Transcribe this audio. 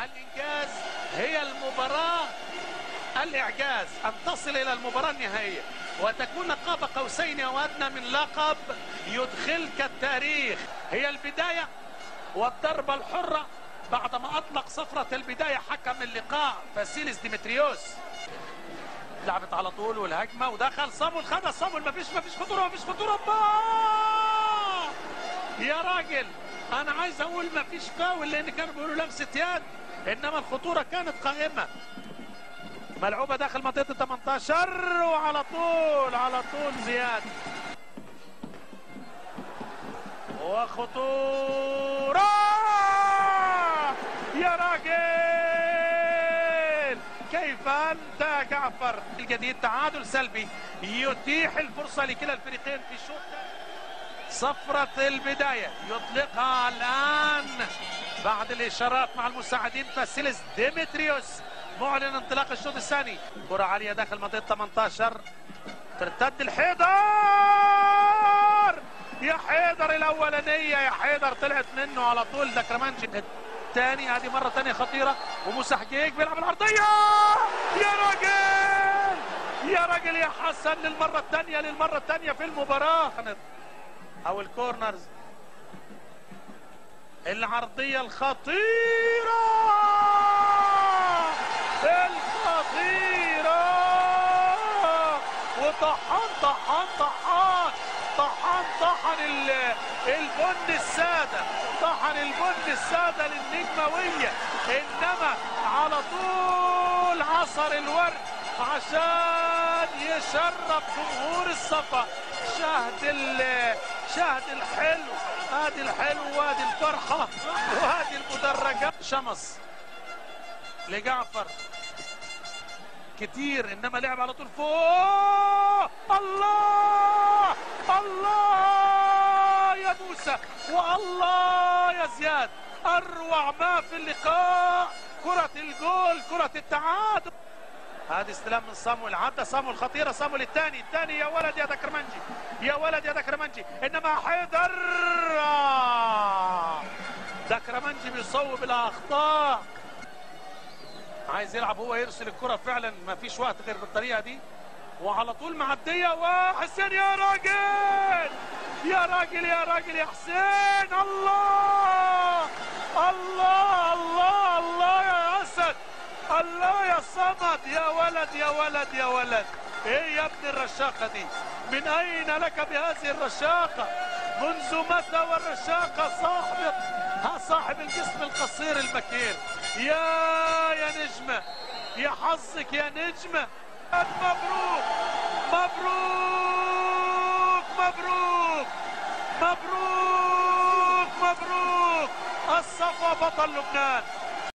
الإنجاز هي المباراة الإعجاز أن تصل إلى المباراة النهائية وتكون قاب قوسين أو أدنى من لقب يدخلك التاريخ هي البداية والضربة الحرة بعدما أطلق صفرة البداية حكم اللقاء فاسيليس ديمتريوس لعبت على طول والهجمة ودخل صامول خدها صامول مفيش مفيش خطورة مفيش خطورة با! يا راجل أنا عايز أقول مفيش فاول لأن كانوا بيقولوا لمسة يد إنما الخطورة كانت قائمة ملعوبة داخل منطقة ال 18 وعلى طول على طول زياد وخطورة يا راجل كيف أنت يا جعفر الجديد تعادل سلبي يتيح الفرصة لكلا الفريقين في الشوط صفرة البداية يطلقها الآن بعد الإشارات مع المساعدين فاسيلس ديمتريوس معلن انطلاق الشوط الثاني كرة عالية داخل منطقة 18 ترتد الحيدر يا حيدر الأولانية يا حيدر طلعت منه على طول ده كرمانجي الثاني هذه مرة ثانية خطيرة وموسى حجيج بيلعب العرضية يا راجل يا راجل يا حسن للمرة الثانية للمرة الثانية في المباراة أو الكورنرز العرضية الخطيرة الخطيرة وطحن طحن طحن طحن طحن ال- البن السادة طحن البن السادة للنجموية إنما على طول عصر الورد عشان يشرب جمهور الصفا شهد ال- شهد الحلو ادي الحلو وادي الفرحة وادي المدرجات شمس لجعفر كتير انما لعب على طول فوق الله الله يا موسى والله يا زياد اروع ما في اللقاء كرة الجول كرة التعادل هذه استلام من صامويل عدى صامويل خطيره صامويل الثاني الثاني يا ولد يا دكرمنجي يا ولد يا دكرمنجي انما حيدر آه. دكرمنجي بيصوب الاخطاء عايز يلعب هو يرسل الكره فعلا ما فيش وقت غير بالطريقه دي وعلى طول معديه وحسين يا راجل يا راجل يا راجل يا حسين الله الله الله الله يا اسد الله يا صمد يا ولد يا ولد يا ولد ايه يا ابن الرشاقة دي من اين لك بهذه الرشاقة منذ متى والرشاقة صاحب ها صاحب الجسم القصير المكين يا يا نجمة يا حظك يا نجمة مبروك مبروك مبروك مبروك مبروك الصفا بطل لبنان